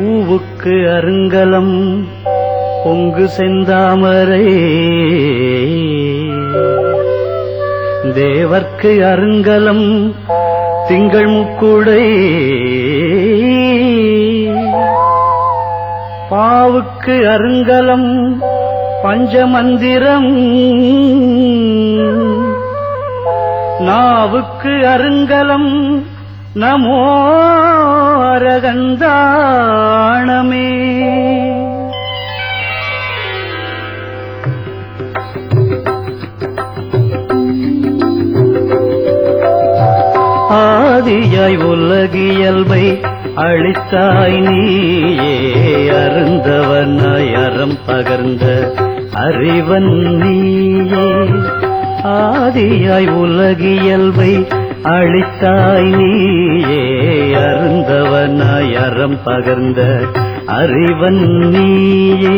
பூவுக்கு அருங்கலம் பொங்கு செந்தாமரை தேவர்க்கு அருங்கலம் திங்கள் முக்குடை பாவுக்கு அருங்கலம் பஞ்சமந்திரம் நாவுக்கு அருங்கலம் நமோ அரகந்தாணமே ஆதியாய் உலகியல்பை அளித்தாய் நீயே அருந்தவனாய் அறம் பகர்ந்த அறிவன் நீயே ஆதியாய் உலகியல்பை அளித்தாய் நீயே அருந்தவனாய் அறம் பகர்ந்த அறிவன் நீயே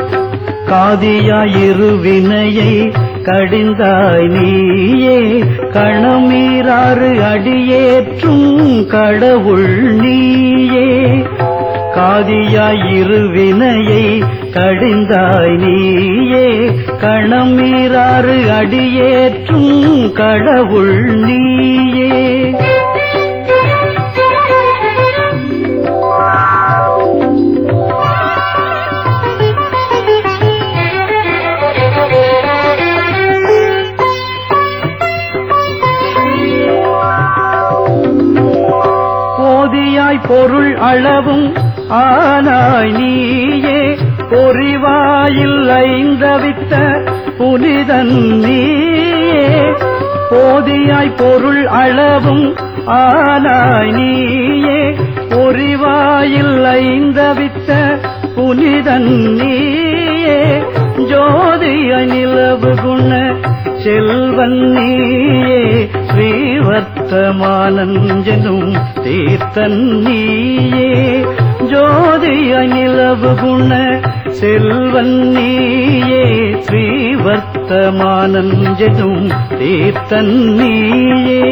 காதியாயிருவினையை கடிந்தாய் நீயே கணமீராறு அடியேற்றும் கடவுள் நீயே காதியாயிருவினையை கடிந்தாய் நீயே கணமீராறு அடியேற்றும் கடவுள் நீயே போதியாய் பொருள் அளவும் ஆனாய் நீயே பொறிவாயில் ஐந்தவித்த புனிதன் நீயே போதியாய் பொருள் அளவும் ஆனாய் நீயே பொறிவாயில் ஐந்தவித்த புனிதன் நீயே ஜோதிய நிலவு குண செல்வன் நீயே ஸ்ரீவர்த்தமானஞ்சனும் தீர்த்தன் நீயே ஜோதிய நிலவு குண செல்வன் நீயே ஸ்ரீவர்த்தமானஞ்சனும் தீர்த்தன் நீயே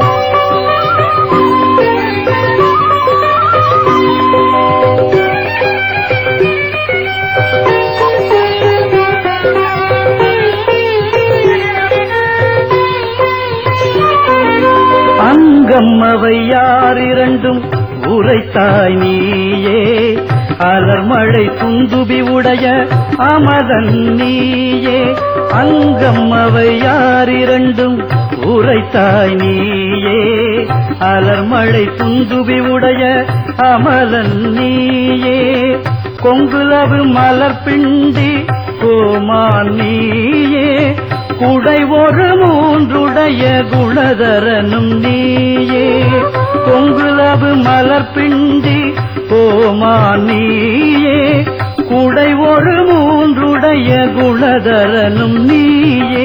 அங்கம் அவை யாரிரண்டும் உரைத்தாய் நீயே அலர்மழை துந்துபி உடைய அமதன் நீயே அங்கம் அவை யாரிரண்டும் உரைத்தாய் நீயே அலர்மழை துந்துபி உடைய அமலன் நீயே கொங்குலவு மலர் பிண்டி கோமான் நீயே குடை ஒரு மூன்றுடைய குணதரனும் நீயே கொங்குலவு மலர் பிண்டி கோமா நீயே குடை ஒரு மூன்றுடைய குணதரனும் நீயே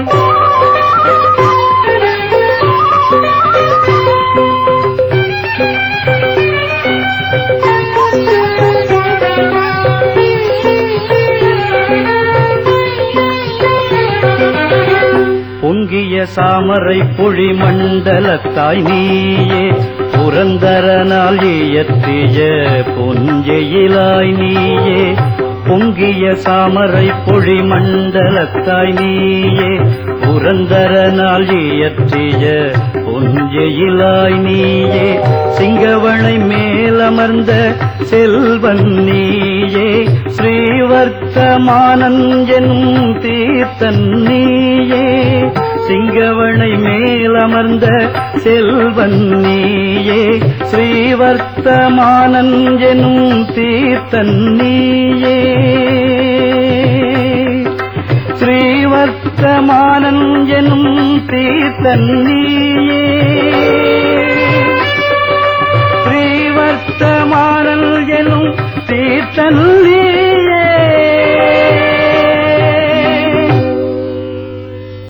பொங்கிய சாமரை பொழி மண்டலத்தாய் நீயே புரந்தரனால் இயற்றிய பொஞ்செயிலாய் நீயே பொங்கிய சாமரை பொழி மண்டலத்தாய் நீயே புரந்தரனால் இயற்றிய பொஞ்செயிலாய் நீயே சிங்கவனை மேலமர்ந்த செல்வன் நீயே ஸ்ரீவர்த்தமானஞ்சனும் தீர்த்தன் நீயே சிங்கவனை மேலமர்ந்த செல்வன் நீயே ஸ்ரீவர்த்தமானஞ்சனும் தீர்த்தன் நீயே ஸ்ரீவர்த்தமானஞ்சனும் தீர்த்தன் நீயே ஸ்ரீவர்த்தமானல் எனும் தீர்த்தன் நீயே